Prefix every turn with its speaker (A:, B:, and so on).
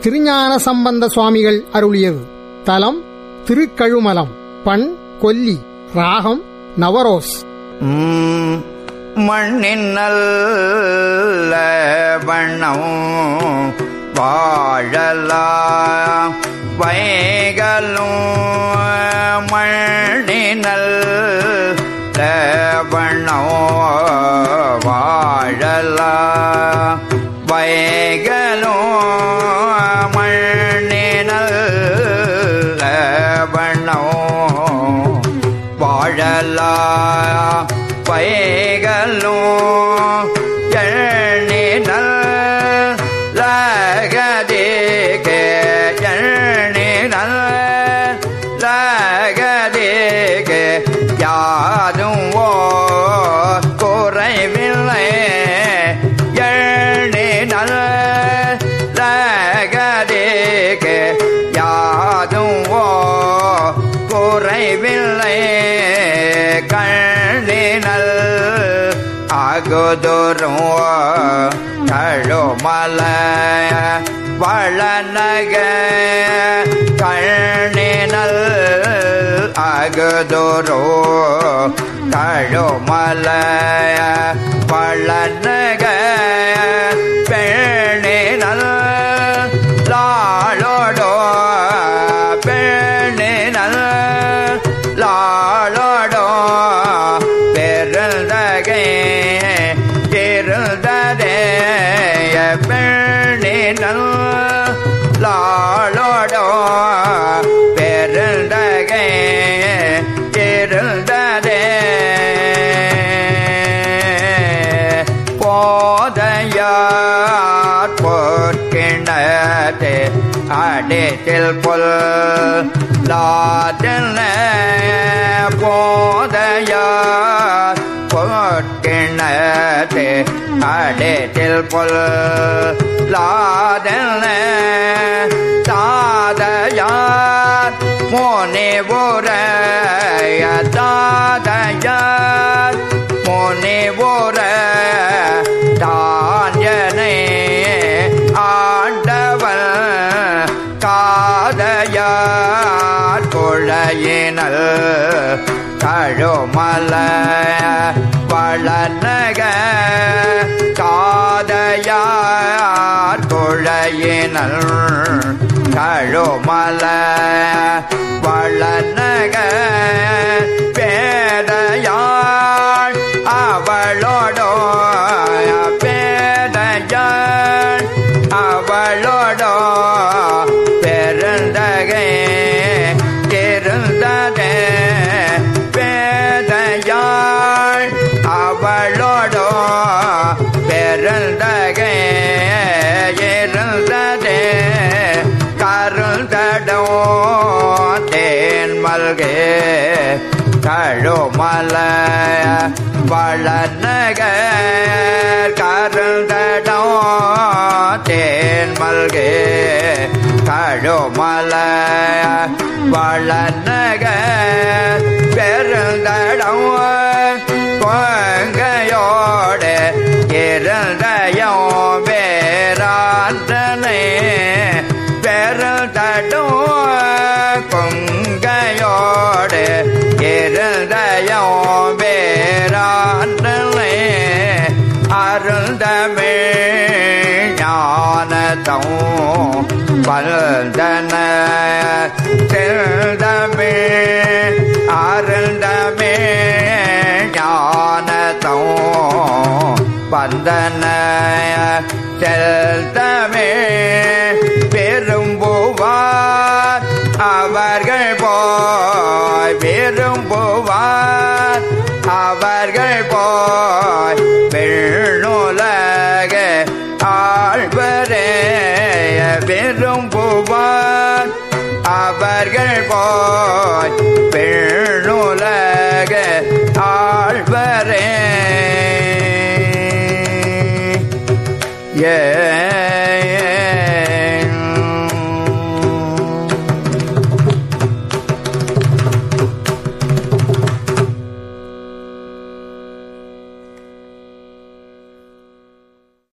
A: திருஞான சம்பந்த சுவாமிகள் அருளியது தலம் திருக்கழுமலம் பண் கொல்லி ராகம் நவரோஸ்
B: ம், மண்ணின் நல்ல வண்ணம் வாழலாம் வைகளும் மண்ணினல் வண்ணம் வாழலாம் வைகளும் மண்ணினல் வண்ணம் வாழலா பைகளும் எண்ணினல் லகதிகே எண்ணினல் லகதிகே யாதும் ஓ குறைவில்லை எண்ணினல் லகதிகே யாதும் ஓ குறைவில்லை கண்ணினல் அகுதுரும் தழுமல வளநக கண்ணினல் அகுதுரோ தழுமல வளநக பெண்ணினல் லாளோடோ பெண்ணினல் லாளோடோ பெருந்தகை இருந்ததே பெண்ணினல் லாளோடோ பெருந்தகை இருந்ததே போதையார் பொற்கிணத்தே அடித்தில் புல் லாதன போதையார் பொற்கிணத்தே அடித்தில் புல் லாதன தாதையார் முனிவுரைய தாதையார் முனிவுர தாஞ்சனை ஆண்டவன் காதையார் குழையினல் கழுமல வளநக காதையார் குழையினல் கழுமல வளநக பேதையாள் அவளோடோ பேதையாள் அவளோடோ பெருந்தகை இருந்ததே பேதையாள் அவளோடோ பெருந்தகை இருந்ததே கருந்தடோ தேன் மல்கே கழுமல வளநக கருந்தடோ தேன் மல்கே கழுமல வளநக பெருந்தடம் கொங்கையோடு இருந்தயோ வேறாந்தனை பெருந்தடும் கொங்கையோடு இருந்தயோ வேறாந்தனை அருந்தமிழ் ஞானத்தம் பல்தன செல்தமிழ் அருந்தமிழ் ஞானத்தம் பந்தன செல்தமிழ் பெரும்புவார் அவர்கள் போய் விரும்புவார் அவர்கள் போய் வெள்ளுலக ஆழ்வரே விரும்புவார் அவர்கள் போய் வெள்ளுலக ஆழ்வரே ஏ